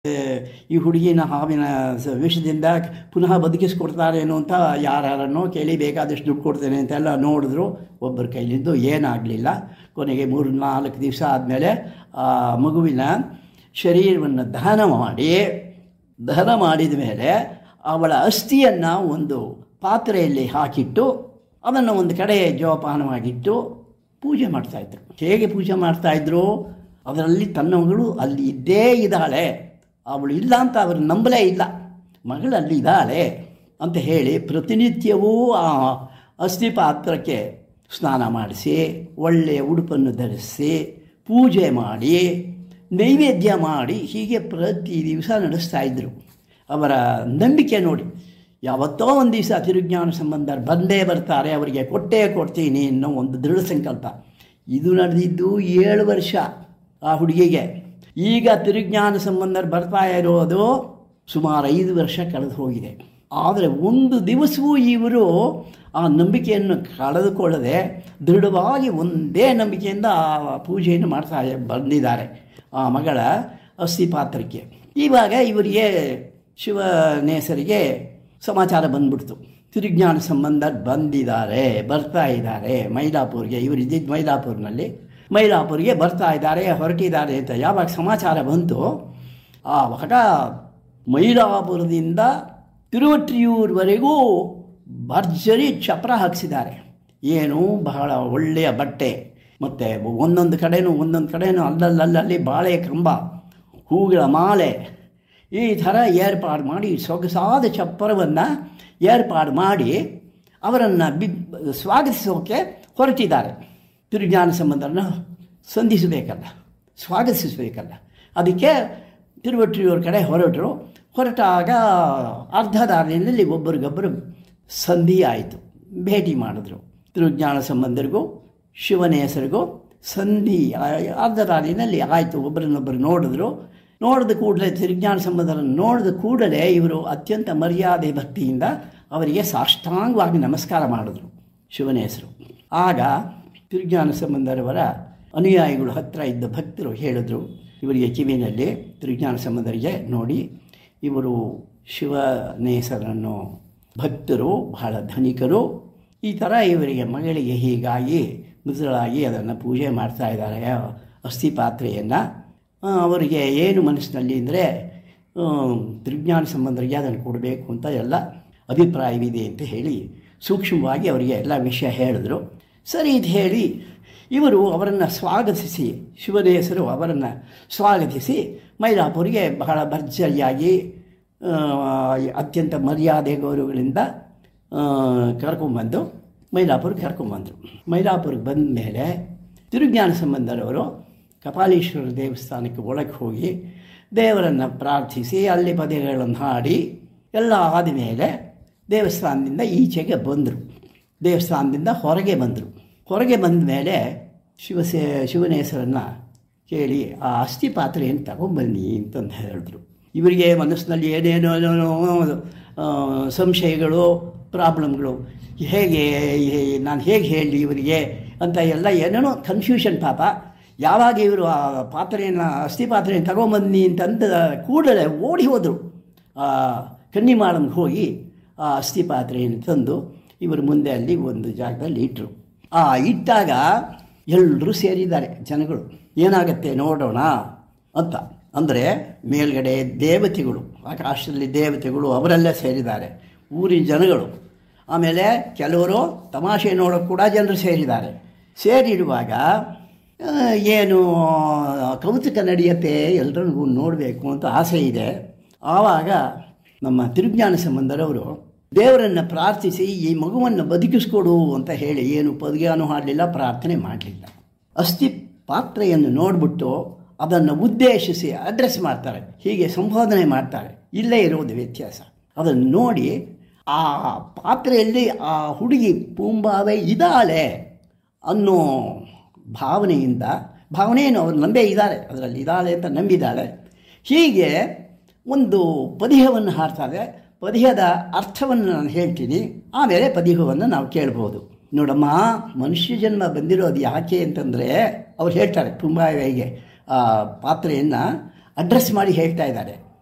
ಈ ಹುಡುಗಿನ ಹಾವಿನ ಸ- ವಿಷದಿಂದ ಪುನಃ ಬದುಕಿಸ್ಕೊಡ್ತಾರೇನೋ ಅಂತ ಯಾರ್ಯಾರನ್ನೋ ಕೇಳಿ ಬೇಕಾದಷ್ಟು ದುಡ್ಡು ಕೊಡ್ತೇನೆ ಅಂತೆಲ್ಲ ನೋಡಿದ್ರು ಒಬ್ಬರ ಕೈಲಿದ್ದು ಏನಾಗಲಿಲ್ಲ ಕೊನೆಗೆ ಮೂರು ನಾಲ್ಕು ದಿವಸ ಆದಮೇಲೆ ಆ ಮಗುವಿನ ಶರೀರವನ್ನು ದಹನ ಮಾಡಿ ದಹನ ಮಾಡಿದ ಮೇಲೆ ಅವಳ ಅಸ್ಥಿಯನ್ನು ಒಂದು ಪಾತ್ರೆಯಲ್ಲಿ ಹಾಕಿಟ್ಟು ಅದನ್ನು ಒಂದು ಕಡೆ ಜೋಪಾನವಾಗಿಟ್ಟು ಪೂಜೆ ಮಾಡ್ತಾಯಿದ್ರು ಹೇಗೆ ಪೂಜೆ ಮಾಡ್ತಾಯಿದ್ರು ಅದರಲ್ಲಿ ತನ್ನ ಮಗಳು ಅಲ್ಲಿ ಇದ್ದೇ ಇದ್ದಾಳೆ ಅವಳು ಇಲ್ಲ ಅಂತ ಅವರು ನಂಬಲೇ ಇಲ್ಲ ಮಗಳಲ್ಲಿ ಇದ್ದಾಳೆ ಅಂತ ಹೇಳಿ ಪ್ರತಿನಿತ್ಯವೂ ಆ ಅಸ್ಥಿ ಪಾತ್ರಕ್ಕೆ ಸ್ನಾನ ಮಾಡಿಸಿ ಒಳ್ಳೆಯ ಉಡುಪನ್ನು ಧರಿಸಿ ಪೂಜೆ ಮಾಡಿ ನೈವೇದ್ಯ ಮಾಡಿ ಹೀಗೆ ಪ್ರತಿ ದಿವಸ ನಡೆಸ್ತಾ ಇದ್ದರು ಅವರ ನಂಬಿಕೆ ನೋಡಿ ಯಾವತ್ತೋ ಒಂದು ದಿವಸ ತಿರುಜ್ಞಾನ ಸಂಬಂಧರು ಬಂದೇ ಬರ್ತಾರೆ ಅವರಿಗೆ ಕೊಟ್ಟೇ ಕೊಡ್ತೀನಿ ಅನ್ನೋ ಒಂದು ದೃಢ ಸಂಕಲ್ಪ ಇದು ನಡೆದಿದ್ದು ಏಳು ವರ್ಷ ಆ ಹುಡುಗಿಗೆ ಈಗ ತಿರುಜ್ಞಾನ ಸಂಬಂಧರು ಬರ್ತಾ ಇರೋದು ಸುಮಾರು ಐದು ವರ್ಷ ಕಳೆದು ಹೋಗಿದೆ ಆದರೆ ಒಂದು ದಿವಸವೂ ಇವರು ಆ ನಂಬಿಕೆಯನ್ನು ಕಳೆದುಕೊಳ್ಳದೆ ದೃಢವಾಗಿ ಒಂದೇ ನಂಬಿಕೆಯಿಂದ ಆ ಪೂಜೆಯನ್ನು ಮಾಡ್ತಾ ಬಂದಿದ್ದಾರೆ ಆ ಮಗಳ ಅಸ್ಥಿ ಪಾತ್ರಕ್ಕೆ ಇವಾಗ ಇವರಿಗೆ ಶಿವನೇಸರಿಗೆ ಸಮಾಚಾರ ಬಂದ್ಬಿಡ್ತು ತಿರುಜ್ಞಾನ ಸಂಬಂಧ ಬಂದಿದ್ದಾರೆ ಬರ್ತಾ ಇದ್ದಾರೆ ಮೈಲಾಪುರ್ಗೆ ಇವರು ಇದ್ದಿದ್ದು ಮೈಲಾಪುರ್ನಲ್ಲಿ ಮೈಲಾಪುರ್ಗೆ ಬರ್ತಾ ಇದ್ದಾರೆ ಹೊರಟಿದ್ದಾರೆ ಅಂತ ಯಾವಾಗ ಸಮಾಚಾರ ಬಂತು ಆವಾಗ ಮೈಲಾಪುರದಿಂದ ತಿರುವಟ್ರಿಯೂರ್ವರೆಗೂ ಭರ್ಜರಿ ಚಪ್ರ ಹಾಕಿಸಿದ್ದಾರೆ ಏನು ಬಹಳ ಒಳ್ಳೆಯ ಬಟ್ಟೆ ಮತ್ತು ಒಂದೊಂದು ಕಡೆನೂ ಒಂದೊಂದು ಕಡೆನೂ ಅಲ್ಲಲ್ಲಲ್ಲಿ ಬಾಳೆ ಕಂಬ ಹೂಗಳ ಮಾಲೆ ಈ ಥರ ಏರ್ಪಾಡು ಮಾಡಿ ಸೊಗಸಾದ ಚಪ್ಪರವನ್ನು ಏರ್ಪಾಡು ಮಾಡಿ ಅವರನ್ನು ಬಿ ಸ್ವಾಗತಿಸೋಕೆ ಹೊರಟಿದ್ದಾರೆ ತಿರುಜ್ಞಾನ ಸಂಬಂಧನ ಸಂಧಿಸಬೇಕಲ್ಲ ಸ್ವಾಗತಿಸಬೇಕಲ್ಲ ಅದಕ್ಕೆ ತಿರುವಟ್ಟಿಯೂರ ಕಡೆ ಹೊರಟರು ಹೊರಟಾಗ ಅರ್ಧ ದಾರಿಯಲ್ಲಿ ಒಬ್ಬರಿಗೊಬ್ಬರು ಸಂಧಿ ಆಯಿತು ಭೇಟಿ ಮಾಡಿದ್ರು ತಿರುಜ್ಞಾನ ಸಂಬಂಧರಿಗೂ ಶಿವನ ಹೆಸರಿಗೂ ಸಂಧಿ ಆ- ಅರ್ಧ ದಾರಿನಲ್ಲಿ ಆಯಿತು ಒಬ್ಬರನ್ನೊಬ್ಬರು ನೋಡಿದ್ರು ನೋಡಿದ ಕೂಡಲೇ ತಿರುಜ್ಞಾನ ಸಂಬಂಧರನ್ನು ನೋಡಿದ ಕೂಡಲೇ ಇವರು ಅತ್ಯಂತ ಮರ್ಯಾದೆ ಭಕ್ತಿಯಿಂದ ಅವರಿಗೆ ಸಾಷ್ಟಾಂಗವಾಗಿ ನಮಸ್ಕಾರ ಮಾಡಿದ್ರು ಶಿವನ ಹೆಸರು ಆಗ ತಿರುಜ್ಞಾನ ಸಂಬಂಧರವರ ಅನುಯಾಯಿಗಳು ಹತ್ತಿರ ಇದ್ದ ಭಕ್ತರು ಹೇಳಿದ್ರು ಇವರಿಗೆ ಕಿವಿನಲ್ಲಿ ತಿರುಜ್ಞಾನ ಸಂಬಂಧರಿಗೆ ನೋಡಿ ಇವರು ಶಿವನೇಸರನ್ನು ಭಕ್ತರು ಬಹಳ ಧನಿಕರು ಈ ಥರ ಇವರಿಗೆ ಮಗಳಿಗೆ ಹೀಗಾಗಿ ಮೃತಳಾಗಿ ಅದನ್ನು ಪೂಜೆ ಮಾಡ್ತಾ ಇದ್ದಾರೆ ಅಸ್ಥಿ ಪಾತ್ರೆಯನ್ನು ಅವರಿಗೆ ಏನು ಮನಸ್ಸಿನಲ್ಲಿ ಅಂದರೆ ತ್ರಿಜ್ಞಾನ ಸಂಬಂಧರಿಗೆ ಅದನ್ನು ಕೊಡಬೇಕು ಅಂತ ಎಲ್ಲ ಅಭಿಪ್ರಾಯವಿದೆ ಅಂತ ಹೇಳಿ ಸೂಕ್ಷ್ಮವಾಗಿ ಅವರಿಗೆ ಎಲ್ಲ ವಿಷಯ ಹೇಳಿದ್ರು ಸರಿ ಇದು ಹೇಳಿ ಇವರು ಅವರನ್ನು ಸ್ವಾಗತಿಸಿ ಶಿವನ ಹೆಸರು ಅವರನ್ನು ಸ್ವಾಗತಿಸಿ ಮೈಲಾಪುರಿಗೆ ಬಹಳ ಭರ್ಜರಿಯಾಗಿ ಆ, ಅತ್ಯಂತ ಮರ್ಯಾದೆ ಗೌರವಗಳಿಂದ ಆ, ಕರ್ಕೊಂಬಂದು ಮೈಲಾಪುರಕ್ಕೆ ಕರ್ಕೊಂಬಂದರು ಮೈಲಾಪುರಕ್ಕೆ ಬಂದ ಮೇಲೆ ತಿರುಜ್ಞಾನ ಸಂಬಂಧರವರು ಕಪಾಲೀಶ್ವರ ದೇವಸ್ಥಾನಕ್ಕೆ ಒಳಗೆ ಹೋಗಿ ದೇವರನ್ನು ಪ್ರಾರ್ಥಿಸಿ ಅಲ್ಲಿ ಪದ್ಯಗಳನ್ನು ಹಾಡಿ ಎಲ್ಲ ಆದಮೇಲೆ ದೇವಸ್ಥಾನದಿಂದ ಈಚೆಗೆ ಬಂದರು ದೇವಸ್ಥಾನದಿಂದ ಹೊರಗೆ ಬಂದರು ಹೊರಗೆ ಬಂದ ಮೇಲೆ ಶಿವಸೇ ಶಿವನ ಹೆಸರನ್ನು ಕೇಳಿ ಆ ಅಸ್ಥಿ ಪಾತ್ರೆಯನ್ನು ತಗೊಂಬನ್ನಿ ಅಂತಂದು ಹೇಳಿದ್ರು ಇವರಿಗೆ ಮನಸ್ಸಿನಲ್ಲಿ ಏನೇನೋ ಆ, ಸಂಶಯಗಳು ಪ್ರಾಬ್ಲಮ್ಗಳು ಹೇಗೆ ಹೇ- ನಾನು ಹೇಗೆ ಹೇಳಲಿ ಇವರಿಗೆ ಅಂತ ಎಲ್ಲ ಏನೇನೋ ಕನ್ಫ್ಯೂಷನ್ ಪಾಪ ಯಾವಾಗ ಇವರು ಆ ಪಾತ್ರೆಯನ್ನು ಅಸ್ಥಿ ಪಾತ್ರೆಯನ್ನು ತಗೊಂಬನ್ನಿ ಅಂತಂದ ಕೂಡಲೇ ಓಡಿ ಹೋದರು ಆ ಕನ್ನಿಮಾಳಂಗೆ ಹೋಗಿ ಆ ಅಸ್ಥಿ ಪಾತ್ರೆಯನ್ನು ತಂದು ಇವರು ಮುಂದೆ ಅಲ್ಲಿ ಒಂದು ಜಾಗದಲ್ಲಿ ಇಟ್ಟರು ಆ ಇಟ್ಟಾಗ ಎಲ್ಲರೂ ಸೇರಿದ್ದಾರೆ ಜನಗಳು ಏನಾಗತ್ತೆ ನೋಡೋಣ ಅಂತ ಅಂದರೆ ಮೇಲ್ಗಡೆ ದೇವತೆಗಳು ಆಕಾಶದಲ್ಲಿ ದೇವತೆಗಳು ಅವರೆಲ್ಲ ಸೇರಿದ್ದಾರೆ ಊರಿನ ಜನಗಳು ಆಮೇಲೆ ಕೆಲವರು ತಮಾಷೆ ನೋಡೋಕೆ ಕೂಡ ಜನರು ಸೇರಿದ್ದಾರೆ ಸೇರಿರುವಾಗ ಆ, ಏನು ಕೌತುಕ ನಡೆಯುತ್ತೆ ಎಲ್ಲರಿಗೂ ನೋಡಬೇಕು ಅಂತ ಆಸೆ ಇದೆ ಆವಾಗ ನಮ್ಮ ತಿರುಜ್ಞಾನ ಸಂಬಂಧರವರು ದೇವರನ್ನು ಪ್ರಾರ್ಥಿಸಿ ಈ ಮಗುವನ್ನು ಬದುಕಿಸ್ಕೊಡು ಅಂತ ಹೇಳಿ ಏನು ಪದ್ಯಾನು ಹಾಡಲಿಲ್ಲ ಪ್ರಾರ್ಥನೆ ಮಾಡಲಿಲ್ಲ ಅಸ್ಥಿ ಪಾತ್ರೆಯನ್ನು ನೋಡಿಬಿಟ್ಟು ಅದನ್ನು ಉದ್ದೇಶಿಸಿ ಅಡ್ರೆಸ್ ಮಾಡ್ತಾರೆ ಹೀಗೆ ಸಂಬೋಧನೆ ಮಾಡ್ತಾರೆ ಇಲ್ಲೇ ಇರೋದು ವ್ಯತ್ಯಾಸ ಅದನ್ನು ನೋಡಿ ಆ ಪಾತ್ರೆಯಲ್ಲಿ ಆ ಹುಡುಗಿ ಪೂಂಬಾವೆ ಇದ್ದಾಳೆ ಅನ್ನೋ ಭಾವನೆಯಿಂದ ಭಾವನೆಯನ್ನು ಅವರು ನಂಬೇ ಇದ್ದಾರೆ ಅದರಲ್ಲಿ ಇದ್ದಾಳೆ ಅಂತ ನಂಬಿದ್ದಾಳೆ ಹೀಗೆ ಒಂದು ಪದಿಹವನ್ನು ಹಾಡ್ತಾರೆ ಪದಿಹದ ಅರ್ಥವನ್ನು ನಾನು ಹೇಳ್ತೀನಿ ಆಮೇಲೆ ಪದಿಹವನ್ನು ನಾವು ಕೇಳ್ಬೋದು ನೋಡಮ್ಮ ಮನುಷ್ಯ ಜನ್ಮ ಬಂದಿರೋದು ಯಾಕೆ ಅಂತಂದರೆ ಅವ್ರು ಹೇಳ್ತಾರೆ ತುಂಬ ಹೇಗೆ ಆ ಪಾತ್ರೆಯನ್ನು ಅಡ್ರೆಸ್ ಮಾಡಿ ಹೇಳ್ತಾ ಇದ್ದಾರೆ